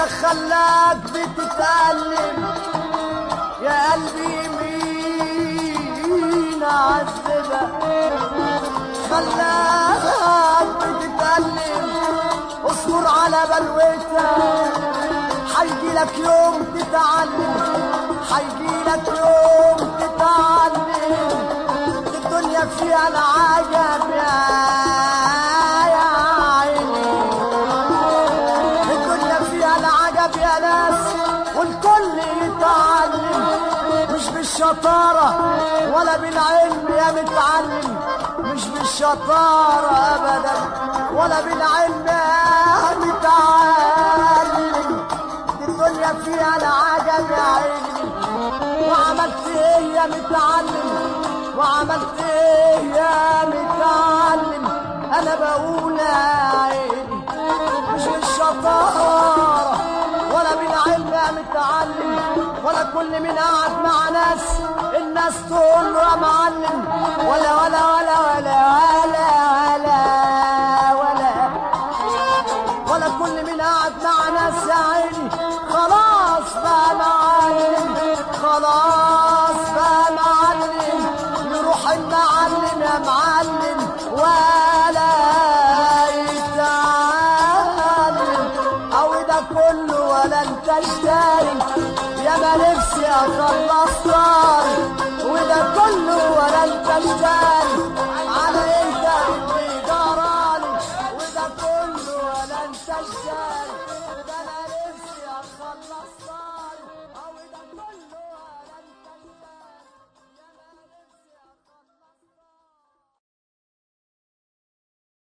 خلاك بتتألم يا قلبي مين عذبك خلاك بتتألم اصبر على بلوتك حيجي لك يوم تتعلم حيجي لك يوم تتعلم الدنيا فيها العجب يا يا عيني الدنيا فيها العجب يا ناس والكل يتعلم مش بالشطارة ولا بالعلم يا متعلم مش بالشطارة أبدا ولا بالعلم يا متعلم دي الدنيا فيها العجب يا عيني وعملت ايه يا متعلم وعملت ايه يا متعلم انا بقول يا عيني مش بالشطارة ولا بالعلم يا متعلم ولا كل من قاعد مع ناس الناس تقول له يا معلم ولا ولا ولا ولا ولا ولا ولا ولا كل من قاعد مع ناس يا عيني خلاص بقى معلم خلاص بقى معلم يروح المعلم يا معلم ولا يتعلم او ده كله ولا انت اشتري يا ما نفسي اخلص طاري وده كله ولا انت اشتري